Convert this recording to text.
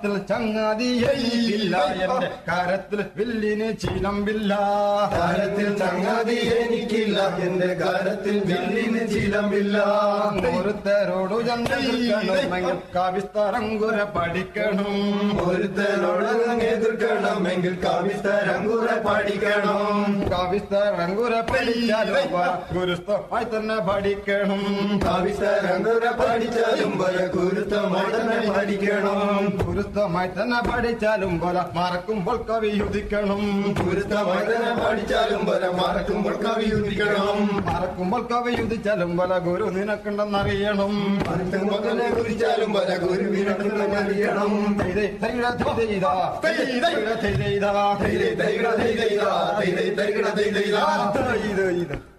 കാലത്തിൽ ചങ്ങാതി എനിക്കില്ല എന്റെ കാലത്തിൽ വില്ലിന് ചിലമ്പില്ല കാലത്തിൽ ചങ്ങാതി എനിക്കില്ല എന്റെ കാലത്തിൽ വില്ലിന് ചിലമ്പില്ല ഒരുത്തരോടു ചന്ദ്രമെങ്കിൽ കാവിസ്തരങ്കുര പഠിക്കണം ഒരുത്തനോട് എതിർക്കണമെങ്കിൽ കവിതരങ്കുറ പഠിക്കണം കാവിസ്തരങ്കുര പഠിച്ചാലും ഗുരുസ്ഥമായി തന്നെ പഠിക്കണം കവിതരങ്കുറ പഠിച്ചാലും പോലെ ഗുരുത്തമായി തന്നെ പഠിക്കണം ഗുരുസ്ഥമായി തന്നെ പഠിച്ചാലും പോലെ മറക്കുമ്പോൾ കവി ഉദിക്കണം ഗുരുത്തമായി തന്നെ പഠിച്ചാലും പോലെ മറക്കുമ്പോൾ കവി ഉദിക്കണം മറക്കുമ്പോൾ കവി ഉദിച്ചാലും പോലെ ഗുരു നിനക്കുണ്ടെന്നറിയണം മറക്കുമ്പോൾ തന്നെ കുറിച്ചാലും പോലെ ഗുരുവിനറിയണം ചെയ്തേ, ചെയ്ത, ചെയ്ത, ചെയ്ത, ചെയ്ത, ചെയ്ത, തൈ തൈ തൈ തൈ തൈ തൈ തൈ തൈ തൈ തൈ തൈ ചെയ്ത, ചെയ്ത.